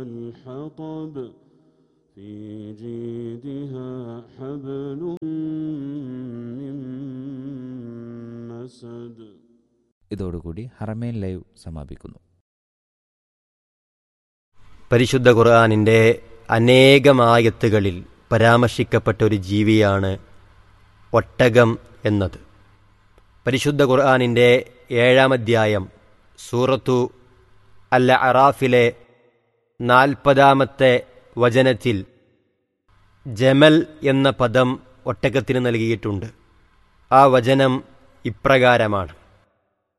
الحطب في جيدها حبل من مسد ഇതോടുകൂടി ഹറമേൻ ലൈവ് സമാപിക്കുന്നു പരിശുദ്ധ ഖുർആാനിൻ്റെ അനേകമായത്തുകളിൽ പരാമർശിക്കപ്പെട്ട ഒരു ജീവിയാണ് ഒട്ടകം എന്നത് പരിശുദ്ധ ഖുർആാനിൻ്റെ ഏഴാം അധ്യായം സൂറത്തു അൽ അറാഫിലെ നാൽപ്പതാമത്തെ വചനത്തിൽ ജമൽ എന്ന പദം ഒട്ടകത്തിന് നൽകിയിട്ടുണ്ട് ആ വചനം ഇപ്രകാരമാണ്